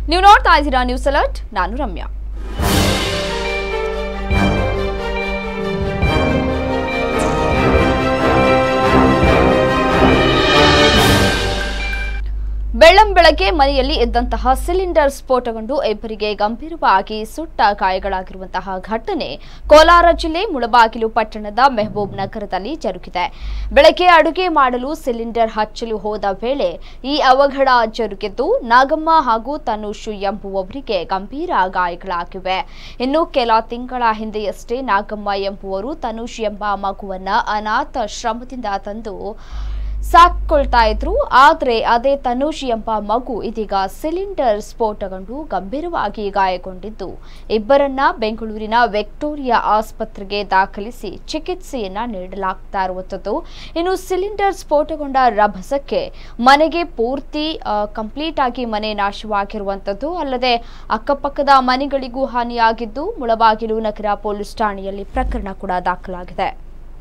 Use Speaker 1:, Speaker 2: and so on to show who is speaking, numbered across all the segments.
Speaker 1: ನೀವು ನೋಡ್ತಾ ಇದ್ದೀರಾ ನ್ಯೂಸ್ ಅಲರ್ಟ್ ನಾನು ರಮ್ಯಾ ಬೆಳ್ಳಂಬೆಳಗ್ಗೆ ಮನೆಯಲ್ಲಿ ಇದ್ದಂತಹ ಸಿಲಿಂಡರ್ ಸ್ಫೋಟಗೊಂಡು ಇಬ್ಬರಿಗೆ ಗಂಭೀರವಾಗಿ ಸುಟ್ಟ ಗಾಯಗಳಾಗಿರುವಂತಹ ಘಟನೆ ಕೋಲಾರ ಜಿಲ್ಲೆ ಮುಳಬಾಗಿಲು ಪಟ್ಟಣದ ಮೆಹಬೂಬ್ ನಗರದಲ್ಲಿ ಜರುಗಿದೆ ಬೆಳಗ್ಗೆ ಅಡುಗೆ ಮಾಡಲು ಸಿಲಿಂಡರ್ ಹಚ್ಚಲು ಹೋದ ವೇಳೆ ಈ ಅವಘಡ ಜರುಗಿದ್ದು ನಾಗಮ್ಮ ಹಾಗೂ ತನುಷ್ ಎಂಬುವವರಿಗೆ ಗಂಭೀರ ಗಾಯಗಳಾಗಿವೆ ಇನ್ನು ಕೆಲ ತಿಂಗಳ ಹಿಂದೆಯಷ್ಟೇ ನಾಗಮ್ಮ ಎಂಬುವರು ತನುಷ್ ಎಂಬ ಮಗುವನ್ನ ಅನಾಥಾಶ್ರಮದಿಂದ ತಂದು ಸಾಕೊಳ್ತಾ ಇದ್ರು ಆದ್ರೆ ಅದೇ ತನುಷ್ ಎಂಬ ಮಗು ಇದೀಗ ಸಿಲಿಂಡರ್ ಸ್ಫೋಟಗೊಂಡು ಗಂಭೀರವಾಗಿ ಗಾಯಗೊಂಡಿದ್ದು ಇಬ್ಬರನ್ನ ಬೆಂಗಳೂರಿನ ವಿಕ್ಟೋರಿಯಾ ಆಸ್ಪತ್ರೆಗೆ ದಾಖಲಿಸಿ ಚಿಕಿತ್ಸೆಯನ್ನ ನೀಡಲಾಗ್ತಾ ಇರುವಂಥದ್ದು ಇನ್ನು ಸಿಲಿಂಡರ್ ಸ್ಫೋಟಗೊಂಡ ರಭಸಕ್ಕೆ ಮನೆಗೆ ಪೂರ್ತಿ ಕಂಪ್ಲೀಟ್ ಆಗಿ ಮನೆ ನಾಶವಾಗಿರುವಂಥದ್ದು ಅಲ್ಲದೆ ಅಕ್ಕಪಕ್ಕದ ಮನೆಗಳಿಗೂ ಹಾನಿಯಾಗಿದ್ದು ಮುಳಬಾಗಿಲು ನಗರ ಪೊಲೀಸ್ ಠಾಣೆಯಲ್ಲಿ ಪ್ರಕರಣ ಕೂಡ ದಾಖಲಾಗಿದೆ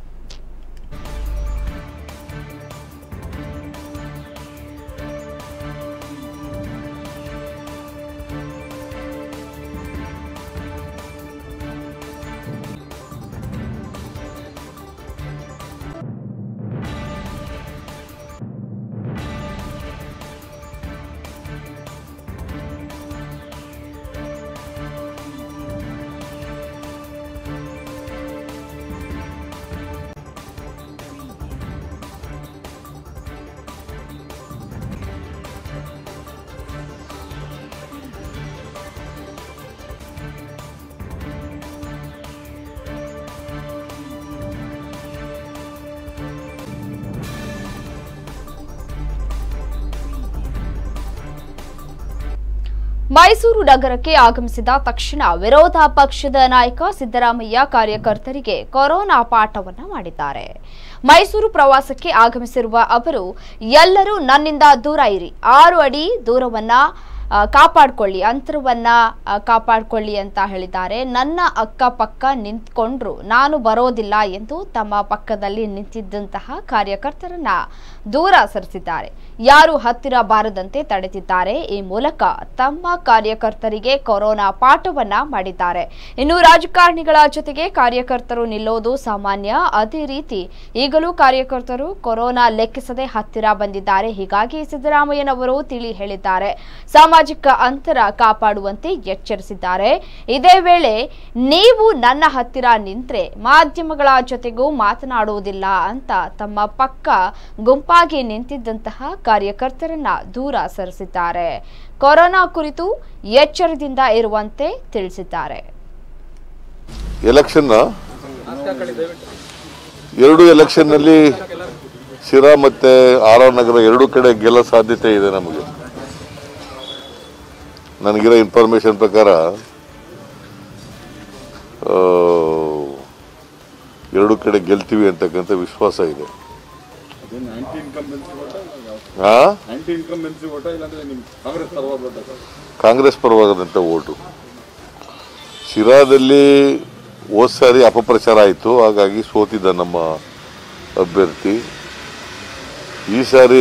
Speaker 1: ಮೈಸೂರು ನಗರಕ್ಕೆ ಆಗಮಿಸಿದ ತಕ್ಷಣ ವಿರೋಧ ಪಕ್ಷದ ನಾಯಕ ಸಿದ್ದರಾಮಯ್ಯ ಕಾರ್ಯಕರ್ತರಿಗೆ ಕೊರೋನಾ ಪಾಠವನ್ನ ಮಾಡಿದ್ದಾರೆ ಮೈಸೂರು ಪ್ರವಾಸಕ್ಕೆ ಆಗಮಿಸಿರುವ ಅವರು ಎಲ್ಲರೂ ನನ್ನಿಂದ ದೂರ ಇರಿ ಆರು ಅಡಿ ದೂರವನ್ನ ಆ, ಕಾಪಾಡ್ಕೊಳ್ಳಿ ಅಂತರವನ್ನ ಆ, ಕಾಪಾಡ್ಕೊಳ್ಳಿ ಅಂತ ಹೇಳಿದ್ದಾರೆ ನನ್ನ ಅಕ್ಕಪಕ್ಕ ನಿಂತ್ಕೊಂಡ್ರು ನಾನು ಬರೋದಿಲ್ಲ ಎಂದು ತಮ್ಮ ಪಕ್ಕದಲ್ಲಿ ನಿಂತಿದ್ದಂತಹ ಕಾರ್ಯಕರ್ತರನ್ನ ದೂರ ಸರಿಸಿದ್ದಾರೆ ಯಾರು ಹತ್ತಿರ ಬಾರದಂತೆ ತಡೆದಿದ್ದಾರೆ ಈ ಮೂಲಕ ತಮ್ಮ ಕಾರ್ಯಕರ್ತರಿಗೆ ಕೊರೋನಾ ಪಾಠವನ್ನ ಮಾಡಿದ್ದಾರೆ ಇನ್ನು ರಾಜಕಾರಣಿಗಳ ಜೊತೆಗೆ ಕಾರ್ಯಕರ್ತರು ನಿಲ್ಲೋದು ಸಾಮಾನ್ಯ ಅದೇ ರೀತಿ ಈಗಲೂ ಕಾರ್ಯಕರ್ತರು ಕೊರೋನಾ ಲೆಕ್ಕಿಸದೆ ಹತ್ತಿರ ಬಂದಿದ್ದಾರೆ ಹೀಗಾಗಿ ಸಿದ್ದರಾಮಯ್ಯನವರು ತಿಳಿ ಹೇಳಿದ್ದಾರೆ ಸಾಮಾಜಿಕ ಅಂತರ ಕಾಪಾಡುವಂತೆ ಎಚ್ಚರಿಸಿದ್ದಾರೆ ಇದೇ ವೇಳೆ ನೀವು ನನ್ನ ಹತ್ತಿರ ನಿಂತ್ರೆ ಮಾಧ್ಯಮಗಳ ಜೊತೆಗೂ ಮಾತನಾಡುವುದಿಲ್ಲ ಅಂತ ತಮ್ಮ ಪಕ್ಕ ಗುಂಪಾಗಿ ನಿಂತಿದ್ದಂತಹ ಕಾರ್ಯಕರ್ತರನ್ನ ದೂರ ಸರಿಸಿದ್ದಾರೆ ಕೊರೋನಾ ಕುರಿತು ಎಚ್ಚರದಿಂದ ಇರುವಂತೆ ತಿಳಿಸಿದ್ದಾರೆ
Speaker 2: ಎಲೆಕ್ಷನ್ ಎರಡು ಎಲೆಕ್ಷನ್ ನಲ್ಲಿ ಶಿರಾ ಮತ್ತೆ ಆರ್ ಆರ್ ನಗರ ಎರಡು ಕಡೆ ಗೆಲ್ಲೋ ಸಾಧ್ಯತೆ ಇದೆ ನಮಗೆ ನನಗಿರೋ ಇನ್ಫಾರ್ಮೇಶನ್ ಪ್ರಕಾರ ಆ, ಎರಡು ಕಡೆ ಗೆಲ್ತೀವಿ ಅಂತಕ್ಕಂಥ ವಿಶ್ವಾಸ ಇದೆ
Speaker 3: ಅದೇನು ಆಂಟಿ ಇನ್ಕಂಬೆನ್ಸಿ ಓಟ
Speaker 2: ಆ
Speaker 3: ಆಂಟಿ ಇನ್ಕಂಬೆನ್ಸಿ ಓಟ ಇಲ್ಲಾಂದ್ರೆ ನಿಮ್ ಕಾಂಗ್ರೆಸ್ ಪರವಾದ ಓಟ ಸರ್
Speaker 2: ಕಾಂಗ್ರೆಸ್ ಪರವಾದಂಥ ಓಟು ಶಿರಾದಲ್ಲಿ ಹೋದ ಸಾರಿ ಅಪಪ್ರಚಾರ ಆಯಿತು ಹಾಗಾಗಿ ಸೋತಿದ್ದ ನಮ್ಮ ಅಭ್ಯರ್ಥಿ ಈ ಸಾರಿ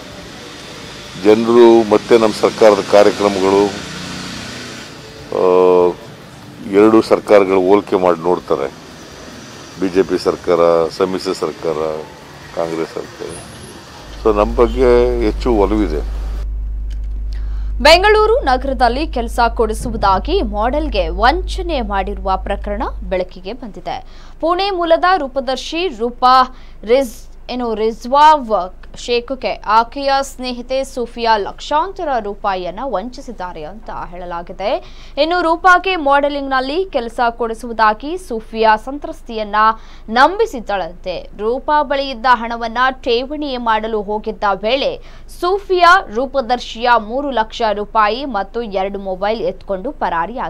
Speaker 2: ಜನರು ಮತ್ತೆ ನಮ್ಮ ಸರ್ಕಾರದ ಕಾರ್ಯಕ್ರಮಗಳು ಆ, ಎರಡು ಸರ್ಕಾರಗಳು ಹೋಲಿಕೆ ಮಾಡಿ ನೋಡ್ತಾರೆ ಬಿ ಜೆ ಪಿ ಸರ್ಕಾರ ಸಮ್ಮಿಶ್ರ ಸರ್ಕಾರ ಕಾಂಗ್ರೆಸ್ ಸರ್ಕಾರ ಸೊ ನಮ್ಮ ಬಗ್ಗೆ ಹೆಚ್ಚು ಒಲವಿದೆ
Speaker 1: ಬೆಂಗಳೂರು ನಗರದಲ್ಲಿ ಕೆಲಸ ಕೊಡಿಸುವುದಾಗಿ ಮಾಡೆಲ್ಗೆ ವಂಚನೆ ಮಾಡಿರುವ ಪ್ರಕರಣ ಬೆಳಕಿಗೆ ಬಂದಿದೆ ಪುಣೆ ಮೂಲದ ರೂಪದರ್ಶಿ ರೂಪಾ ರಿಜ್ ಏನು ರಿಜ್ವಾವ್ ಶೇಖುಗೆ ಆಕೆಯ ಸ್ನೇಹಿತೆ ಸೂಫಿಯಾ ಲಕ್ಷಾಂತರ ರೂಪಾಯಿಯನ್ನ ವಂಚಿಸಿದ್ದಾರೆ ಅಂತ ಹೇಳಲಾಗಿದೆ ಇನ್ನು ರೂಪಾಗೆ ಮಾಡೆಲಿಂಗ್ನಲ್ಲಿ ಕೆಲಸ ಕೊಡಿಸುವುದಾಗಿ ಸೂಫಿಯಾ ಸಂತ್ರಸ್ತಿಯನ್ನ ನಂಬಿಸಿದ್ದಳಂತೆ ರೂಪಾ ಬಳಿ ಇದ್ದ ಹಣವನ್ನ ಠೇವಣಿ ಮಾಡಲು ಹೋಗಿದ್ದ ವೇಳೆ ಸೂಫಿಯಾ ರೂಪದರ್ಶಿಯ ಮೂರು ಲಕ್ಷ ರೂಪಾಯಿ ಮತ್ತು ಎರಡು ಮೊಬೈಲ್ ಎತ್ಕೊಂಡು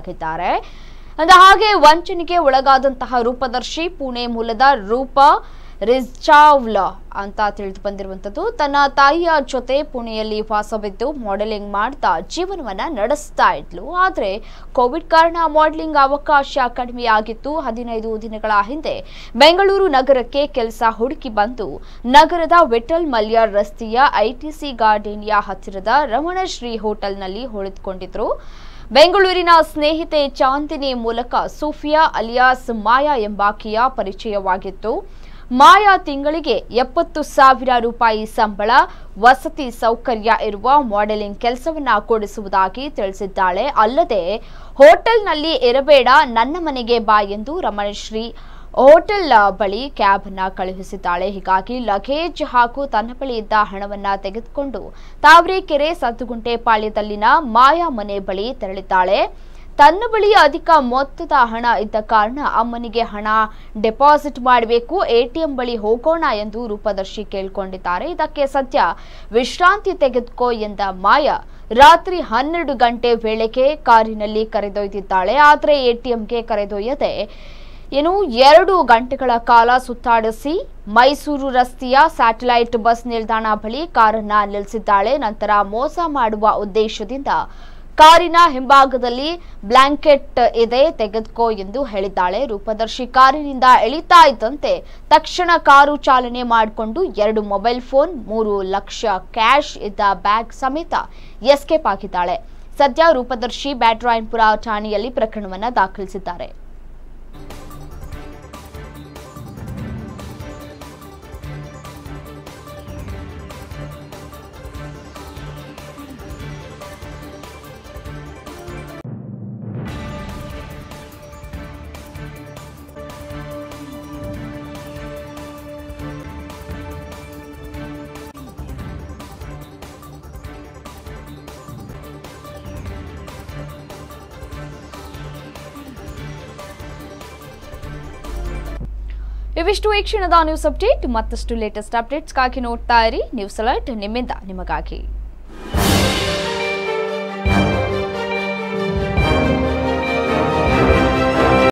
Speaker 1: ಪರಾರಿಯಾಗಿದ್ದಾರೆ ಅಂದ ಹಾಗೆ ವಂಚನೆಗೆ ಒಳಗಾದಂತಹ ರೂಪದರ್ಶಿ ಪುಣೆ ಮೂಲದ ರೂಪ ರಿಜ್ಚಾವ್ಲಾ ಅಂತ ತಿಳಿದು ಬಂದಿರುವಂತದ್ದು ತನ್ನ ತಾಯಿಯ ಜೊತೆ ಪುಣೆಯಲ್ಲಿ ವಾಸವಿದ್ದು ಮಾಡೆಲಿಂಗ್ ಮಾಡ್ತಾ ಜೀವನವನ್ನ ನಡೆಸ್ತಾ ಇದ್ಲು ಆದ್ರೆ ಕೋವಿಡ್ ಕಾರಣ ಮಾಡೆಲಿಂಗ್ ಅವಕಾಶ ಕಡಿಮೆಯಾಗಿತ್ತು ಹದಿನೈದು ದಿನಗಳ ಹಿಂದೆ ಬೆಂಗಳೂರು ನಗರಕ್ಕೆ ಕೆಲಸ ಹುಡುಕಿ ಬಂದು ನಗರದ ವಿಠಲ್ ಮಲ್ಯ ರಸ್ತೆಯ ಐಟಿಸಿ ಗಾರ್ಡೇನಿಯಾ ಹತ್ತಿರದ ರಮಣಶ್ರೀ ಹೋಟೆಲ್ನಲ್ಲಿ ಉಳಿದುಕೊಂಡಿದ್ರು ಬೆಂಗಳೂರಿನ ಸ್ನೇಹಿತೆ ಚಾಂದಿನಿ ಮೂಲಕ ಸೂಫಿಯಾ ಅಲಿಯಾಸ್ ಮಾಯಾ ಎಂಬಾಕೆಯ ಪರಿಚಯವಾಗಿತ್ತು ಮಾಯಾ ತಿಂಗಳಿಗೆ ಎಪ್ಪತ್ತು ಸಾವಿರ ರೂಪಾಯಿ ಸಂಬಳ ವಸತಿ ಸೌಕರ್ಯ ಇರುವ ಮಾಡೆಲಿಂಗ್ ಕೆಲಸವನ್ನ ಕೊಡಿಸುವುದಾಗಿ ತಿಳಿಸಿದ್ದಾಳೆ ಅಲ್ಲದೆ ಹೋಟೆಲ್ನಲ್ಲಿ ಇರಬೇಡ ನನ್ನ ಮನೆಗೆ ಬಾ ಎಂದು ರಮಣಶ್ರೀ ಹೋಟೆಲ್ ಬಳಿ ಕ್ಯಾಬ್ ಅನ್ನ ಕಳುಹಿಸಿದ್ದಾಳೆ ಹೀಗಾಗಿ ಲಗೇಜ್ ಹಾಗೂ ತನ್ನ ಬಳಿ ಇದ್ದ ಹಣವನ್ನ ತೆಗೆದುಕೊಂಡು ತಾವರೆಕೆರೆ ಸದ್ದುಗುಂಟೆ ಪಾಳ್ಯದಲ್ಲಿನ ಮಾಯಾ ಮನೆ ಬಳಿ ತೆರಳಿದ್ದಾಳೆ ತನ್ನ ಬಳಿ ಅಧಿಕ ಮೊತ್ತದ ಹಣ ಇದ್ದ ಕಾರಣ ಅಮ್ಮನಿಗೆ ಹಣ ಡೆಪಾಸಿಟ್ ಮಾಡಬೇಕು ಎಟಿಎಂ ಬಳಿ ಹೋಗೋಣ ಎಂದು ರೂಪದರ್ಶಿ ಕೇಳಿಕೊಂಡಿದ್ದಾರೆ ಇದಕ್ಕೆ ಸದ್ಯ ವಿಶ್ರಾಂತಿ ತೆಗೆದುಕೋ ಎಂದ ಮಾಯಾ ರಾತ್ರಿ ಹನ್ನೆರಡು ಗಂಟೆ ವೇಳೆಗೆ ಕಾರಿನಲ್ಲಿ ಕರೆದೊಯ್ದಿದ್ದಾಳೆ ಆದರೆ ಎಟಿಎಂಗೆ ಕರೆದೊಯ್ಯದೆ ಏನು ಎರಡು ಗಂಟೆಗಳ ಕಾಲ ಸುತ್ತಾಡಿಸಿ ಮೈಸೂರು ರಸ್ತೆಯ ಸ್ಯಾಟಲೈಟ್ ಬಸ್ ನಿಲ್ದಾಣ ಬಳಿ ಕಾರನ್ನ ನಿಲ್ಲಿಸಿದ್ದಾಳೆ ನಂತರ ಮೋಸ ಮಾಡುವ ಉದ್ದೇಶದಿಂದ ಕಾರಿನ ಹಿಂಭಾಗದಲ್ಲಿ ಬ್ಲಾಂಕೆಟ್ ಇದೆ ತೆಗೆದುಕೋ ಎಂದು ಹೇಳಿದ್ದಾಳೆ ರೂಪದರ್ಶಿ ಕಾರಿನಿಂದ ಇಳಿತಾ ಇದ್ದಂತೆ ತಕ್ಷಣ ಕಾರು ಚಾಲನೆ ಮಾಡಿಕೊಂಡು ಎರಡು ಮೊಬೈಲ್ ಫೋನ್ ಮೂರು ಲಕ್ಷ ಕ್ಯಾಶ್ ಇದ್ದ ಬ್ಯಾಗ್ ಸಮೇತ ಎಸ್ಕೇಪ್ ಆಗಿದ್ದಾಳೆ ಸದ್ಯ ರೂಪದರ್ಶಿ ಬ್ಯಾಟ್ರಾಯನ್ಪುರ ಠಾಣೆಯಲ್ಲಿ ಪ್ರಕರಣವನ್ನ ದಾಖಲಿಸಿದ್ದಾರೆ ಇವಿಷ್ಟು ಈ ಕ್ಷಣದ ನ್ಯೂಸ್ ಅಪ್ಡೇಟ್ ಮತ್ತಷ್ಟು ಲೇಟೆಸ್ಟ್ ಅಪ್ಡೇಟ್ಸ್ಗಾಗಿ ನೋಡ್ತಾ ಇರಿ ನ್ಯೂಸ್ ಅಲರ್ಟ್ ನಿಮ್ಮಿಂದ ನಿಮಗಾಗಿ